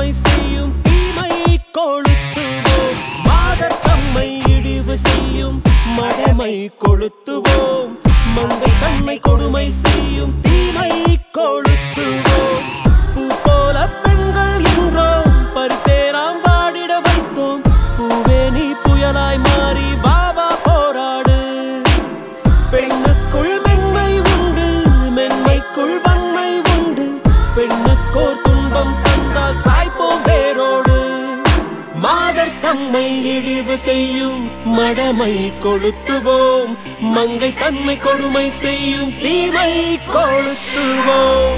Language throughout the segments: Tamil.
கொடுமை செய்யும் தீமை கொளுத்துவோம் மாதர் தம்மை இழிவு செய்யும் மடமை கொளுத்துவோம் மங்கை தன்னை கொடுமை செய்யும் தீமை கொளுத்துவோம் பூ போல பெண்கள் என்றோம் பருத்தேராம் வாடிட வைத்தோம் பூவே நீ புயலாய் மாறி வாவா போராடு பெண்ணுக்குள் மென்மை உண்டு மென்மைக்குள் வன்மை உண்டு பெண்ணுக்கோர் துன்பம் தந்தால் சாய்ப்போம் வேரோடு மாதர் தம்மை இழிவு செய்யும் மடமை கொளுத்துவோம் மங்கை தன்னை கொடுமை செய்யும் தீமை கொளுத்துவோம்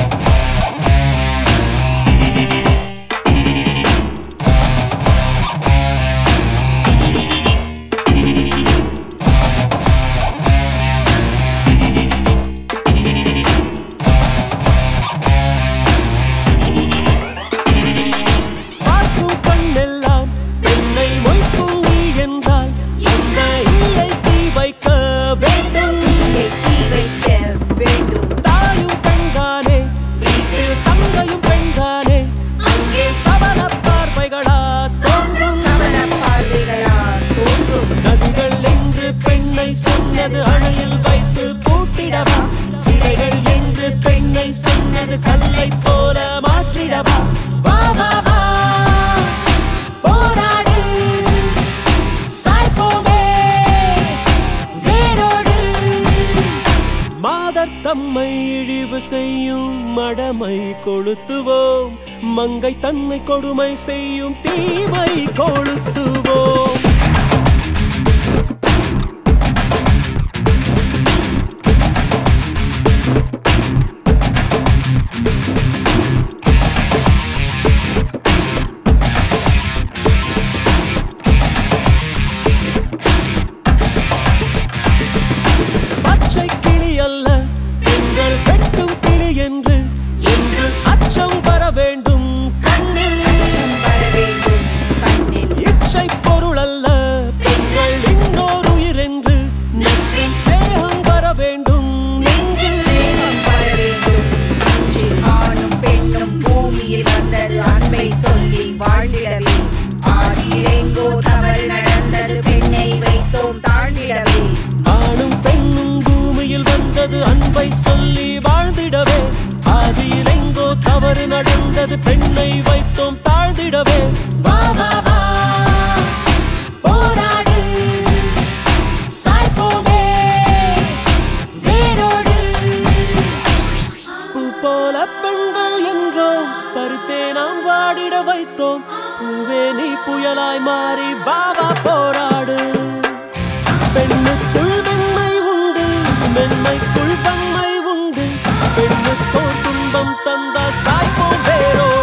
பார்க்கும் கண்ணெல்லாம் என்னை மொய்க்கும் நீ என்றால் என்ன ஈயை தீ வைக்க வேண்டும் தீ வைக்க வேண்டும் தாயும் பெண்தானே வீட்டில் தங்கையும் பெண்தானே அங்கே சபல பார்வைகளா தோன்றும் சமண பார்வைகளா தோன்றும் நதிகள் என்று பெண்ணை சொன்னது அணையில் வைத்து பூட்டிடவா சிலைகள் என்று பெண்ணை சொன்னது கல்லை போல மாற்றிடவா வா வா வா போராடு சாய்ப்போவே வேரோடு மாதர் தம்மை இழிவு செய்யும் மடமை கொளுத்துவோம் மங்கை தன்னை கொடுமை செய்யும் தீமை கொளுத்துவோம் பச்சை கிளி அல்ல எங்கள் வெட்டும் கிளி என்று என்று அச்சம் வர வேண்டும் கண்ணில் அச்சம் வர வேண்டும் கண்ணில் இச்சை பொருள் அல்ல பெண்கள் இன்னொரு உயிர் என்று நட்பின் ஸ்நேகம் வர வேண்டும் நெஞ்சில் சேகம் வர வேண்டும் நெஞ்சில் ஆணும் பெண்ணும் பூமியில் வந்தது அன்பை சொல்லி வாழ்ந்திடவே ஆதியில் எங்கோ தவறு நடந்தது பெண்ணை வைத்தோம் தாழ்ந்திடவே ஆணும் பெண்ணும் பூமியில் வந்தது அன்பை சொல்லி வாழ்ந்திடவே ஆதியில் எங்கோ தவறு நடந்தது பெண்ணை வைத்தோம் தாழ்ந்திடவே வா வா வா போராடு சாய்ப்போமே வேரோடு பூ போல பெண்கள் என்றோம் பருத்தே நாம் வாடிட வைத்தோம் பூவே நீ புயலாய் மாறி வா வா போராடு பெண்ணுக்குள் மென்மை உண்டு மென்மைக்குள் வன்மை உண்டு பெண்ணுக்கோர் துன்பம் தந்தால் சாய்ப்போம் வேறோ